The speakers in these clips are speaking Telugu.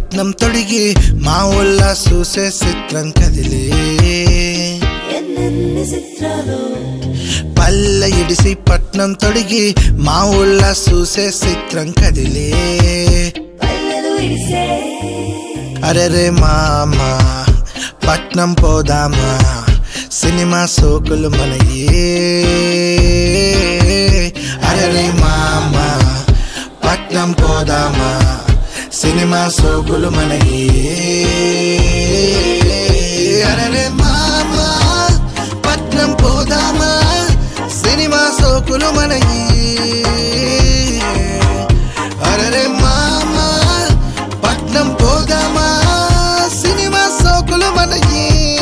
పట్నం తొడిగి మా ఊళ్ళ చూసే చిత్రం కదిలే ఎన్నెన్ని చిత్రాలు పల్లె ఇడిసి పట్నం తొడిగి మా ఊళ్ళ చూసే చిత్రం కదిలే పల్లెలు ఇడిసే అరెరే మామ పట్నం పోదామా సినిమా సోకులు మనయే అరెరే మామ పట్నం పోదామా సినిమా సోకులు మనయే అరెరే మామ పట్నం పోదామా సినిమా సోకులు మనయే అరెరే మామ పట్నం పోదామా సినిమా సోకులు మనకి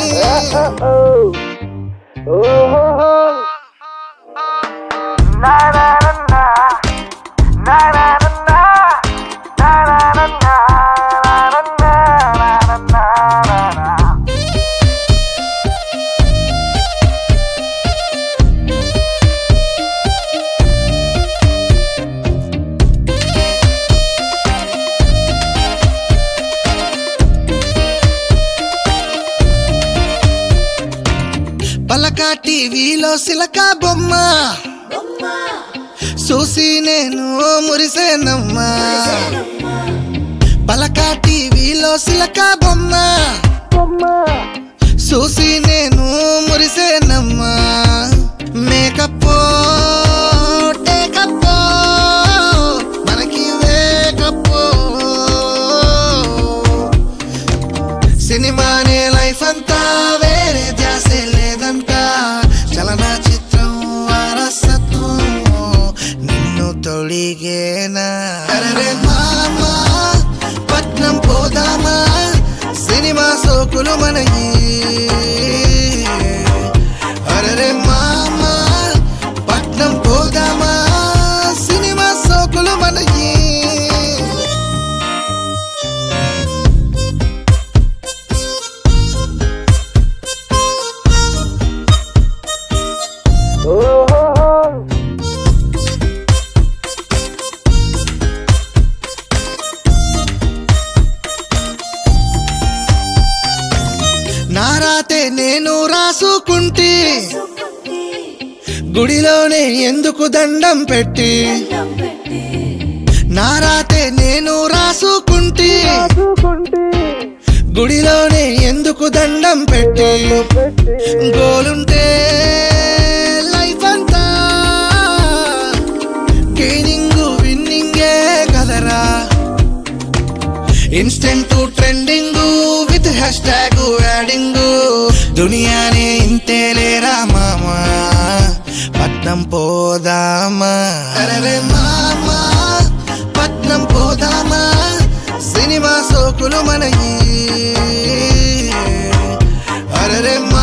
పలక టీవీలో సిలక బొమ్మ బొమ్మ చూసి నేను మురిసేనమ్మా బొమ్మ పలక టీవీలో సిలక బొమ్మ బొమ్మ చూసి నేను మురిసేనమ్మా మేకప్ టేకప్ మనకి వేకప్ సినిమానే లైఫ్ అంతా వేరే ధ్యాసే లేదంట చలనచిత్రం వారసత్వం నిన్ను తొడిగేనా అరే మామా పట్నం పోదామా సినిమా సోకులు మనకి అరే మామా పట్నం పోదామా సినిమా సోకులు మనకి నారాతే నేను రాసుకుంటే సుకుంటి గుడిలోనే ఎందుకు దండం పెట్టి దండం పెట్టి నారాతే నేను రాసుకుంటే గుడిలోనే ఎందుకు దండం పెట్టి గోలుంటే లైఫ్ అంతా గెయినింగ్ విన్నింగే కదరా instant trending with hashtag adding దునియానే ఇంతేలేరా మామా పట్నం పోదామా అరే మామా పట్నం పోదామా సినిమా సోకులు మనకి అరే